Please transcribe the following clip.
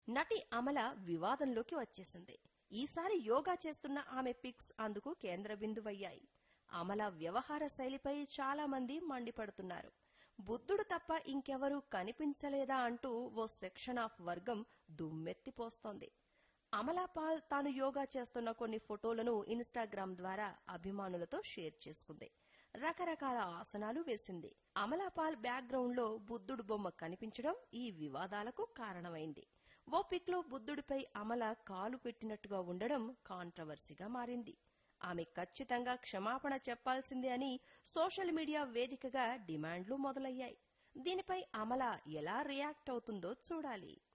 నటి అమల వివాదంలోకి వచ్చేసింది ఈసారి యోగా చేస్తున్న ఆమె పిక్స్ అందుకు కేంద్ర బిందువయ్యాయి అమల వ్యవహార శైలిపై చాలా మంది మండిపడుతున్నారు బుద్ధుడు తప్ప ఇంకెవరూ కనిపించలేదా అంటూ ఓ సెక్షన్ ఆఫ్ వర్గం దుమ్మెత్తిపోస్తోంది అమలాపాల్ తాను యోగా చేస్తున్న కొన్ని ఫోటోలను ఇన్స్టాగ్రామ్ ద్వారా అభిమానులతో షేర్ చేసుకుంది రకరకాల ఆసనాలు వేసింది అమలాపాల్ బ్యాక్గ్రౌండ్ లో బుద్ధుడు బొమ్మ కనిపించడం ఈ వివాదాలకు కారణమైంది ఓ పిక్ లో బుద్ధుడిపై అమల కాలు పెట్టినట్టుగా ఉండడం కాంట్రవర్సీగా మారింది ఆమె ఖచ్చితంగా క్షమాపణ చెప్పాల్సిందే అని సోషల్ మీడియా వేదికగా డిమాండ్లు మొదలయ్యాయి దీనిపై అమల ఎలా రియాక్ట్ అవుతుందో చూడాలి